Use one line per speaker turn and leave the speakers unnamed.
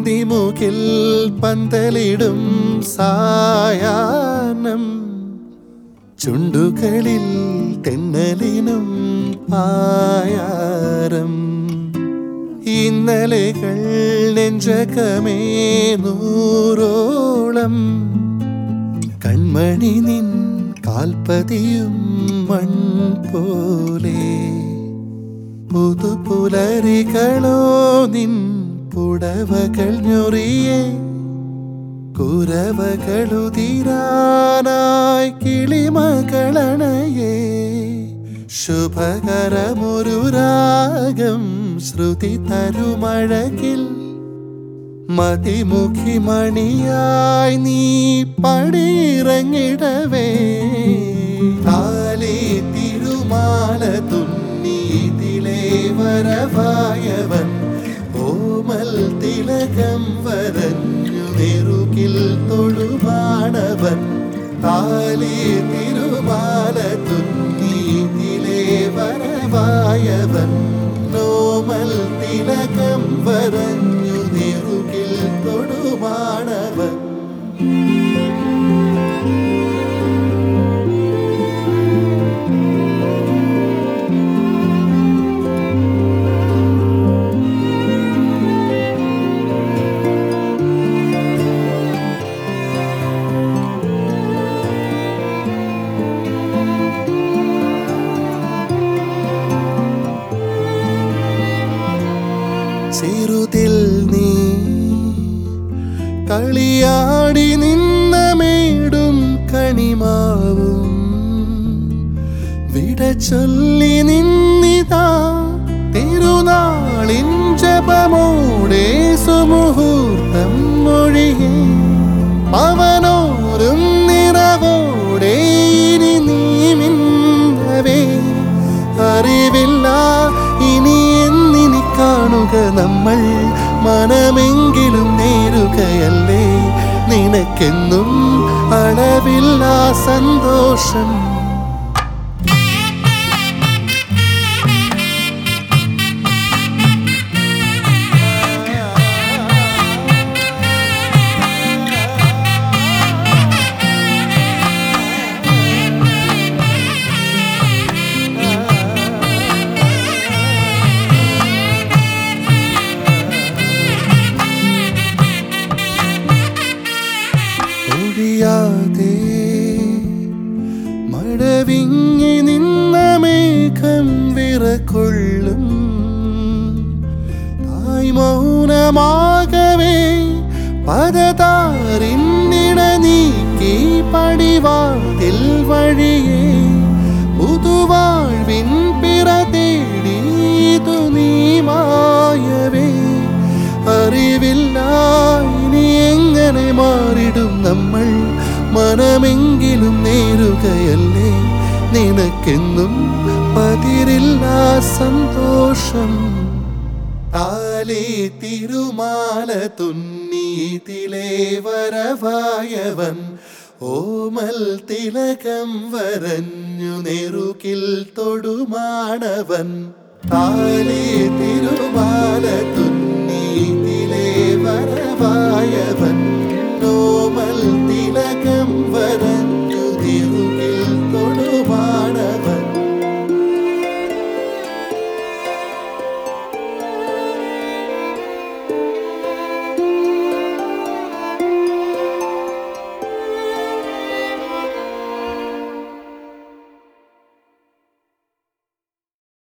പടിമുകിൽ പന്തലിടും സായാഹ്നം ചുണ്ടുകളിൽ തെന്നലിനും ആയാരം ഇന്നലെകൾ നെഞ്ചകമേ നൂറോളം കൺമണി നിൻ കാൽപ്പതിയും മൺ പോലെ പുതുപുലരികളോ നിൻ പുടവകൾ ഞൊറിയേ കുരവകളുതിരാനായി കിളിമകളണയേ ശുഭകരമൊരു രാഗം ശ്രുതി തരുമഴകിൽ മതിമുഖി മണിയായി നീ പടിയിറങ്ങിടവേ താലേ തിരുമാല തുന്നീതിലേ വരവായവൻ ഓമൽ തിലകം വരഞ്ഞു നെറുകിൽ തൊഴുമാണവൻ താലേ തിരുമാല തുന്നീതിലേ വരവായവൻ നോമൽ തിലകം വരഞ്ഞു നെറുകിൽ തൊടുമാണവൻ ചെറുതിൽ നീ കളിയാടി നിന്ന മേടും കണിമാവും വിട ചൊല്ലി നിന്നിതാ തിരുനാളിൻ ജപമോടെ സുമുഹൂർത്തം മൊഴിയേ അവനോരും നിറവോടെ ഇനി നീ മിന്നവേ അറിവില്ല ഇനി എന്നിനി കാണുക നമ്മൾ മനമെങ്കിലും നേരുകയല്ലേ നിനക്കെന്നും അളവില്ല സന്തോഷം ഒഴിയാതെ മഴവിങ്ങി നിന്ന മേഘം വിറകൊള്ളും തായ് മൗനമാകവേ പദതാറിന്നിട നീക്കി പടിവാതിൽ വഴിയേ പുതുവാഴ്വിൻ പിറ തേടിയതു നീ മായവേ അറിവില്ല ഇനി എങ്ങനെ മാറിടും നമ്മൾ മനമെങ്കിലും നേരുകയല്ലേ നിനക്കെന്നും പതിരില്ല സന്തോഷം താലേ തിരുമാല തുന്നീതിലേ വരവായവൻ ഓമൽ തിലകം വരഞ്ഞു നെറുകിൽ തൊടുമാണവൻ താലേ തിരുമാല തുന്നീതിലേ വരവായവൻ